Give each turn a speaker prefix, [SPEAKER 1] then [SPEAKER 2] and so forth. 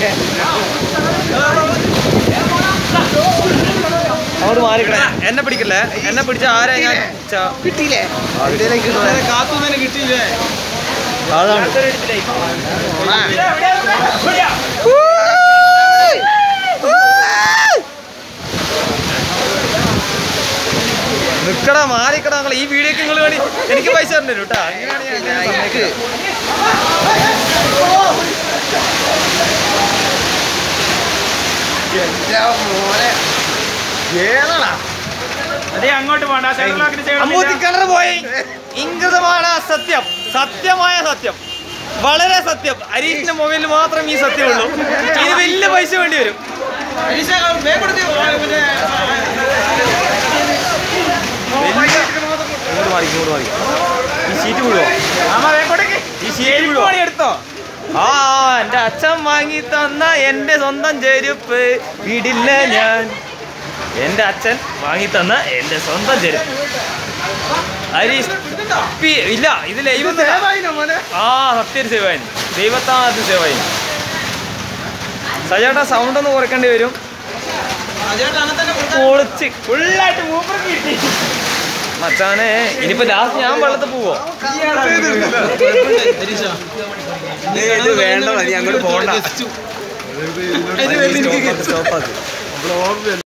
[SPEAKER 1] അങ്ങോട്ട് മാറിക്കണേ എന്നെ പിടിക്കല്ലേ എന്നെ പിടിച്ച ആരാ ഞാൻ ച-
[SPEAKER 2] കിട്ടിയില്ലേ
[SPEAKER 3] കാത്തുനിന്ന് കിട്ടിയില്ലേ
[SPEAKER 1] അതാണ് നിക്കടാ മാറിക്കടാ നിങ്ങൾ ഈ വീഡിയോക്ക് നിങ്ങൾ വേണ്ടി എനിക്ക് പൈസ തരണ്ടേ കേട്ടോ അങ്ങനെയാണ് ഞാൻ ഇങ്ങനെ സമ്മതിക്കുന്നത്. ഏതാടാ
[SPEAKER 3] അതെ അങ്ങോട്ട് പോണ്ട സൈക്കിൾ
[SPEAKER 1] അമ്പൂത്തി കിണർ പോയി ഇംഗിതമാണ് സത്യം സത്യമായ സത്യം വളരെ സത്യം അരീഷിന്റെ മൊബൈലിൽ മാത്രം ഈ സത്യമുള്ളൂ ഇത് വലിയ പൈസ വേണ്ടി വരും ഇങ്ങോട്ട് മാറി ഇങ്ങോട്ട് മാറി ഈ ഷീറ്റ് വീഴുവോ ഈ ഷീറ്റ് വീഴുവോ
[SPEAKER 3] എടുത്തോ
[SPEAKER 1] ആ എന്റെ അച്ഛൻ വാങ്ങി തന്ന എന്റെ സ്വന്തം ചെരുപ്പ് വീടില്ല ഞാൻ എന്റെ അച്ഛൻ വാങ്ങി തന്ന എന്റെ സ്വന്തം ചെരുപ്പ് ഹരീഷ് പി- ഇല്ല ഇത് ലൈവ് ആ സത്യം സേവായി ദൈവത്താദ്യം സേവായി സജേട്ടാ സൗണ്ട് ഒന്ന് കുറയ്ക്കേണ്ടി വരും പൊളിച്ച്
[SPEAKER 3] ഫുള്ളായിട്ട് മൂപ്പർക്ക് കിട്ടി
[SPEAKER 1] മച്ചാനെ ഇനിയിപ്പോ ലാസ്റ്റ് ഞാൻ വെള്ളത്തിൽ പോവോ
[SPEAKER 2] ഇത് വേണ്ട മതി അങ്ങോട്ട് പോകണ്ട
[SPEAKER 1] സ്റ്റോപ്പാക്ക്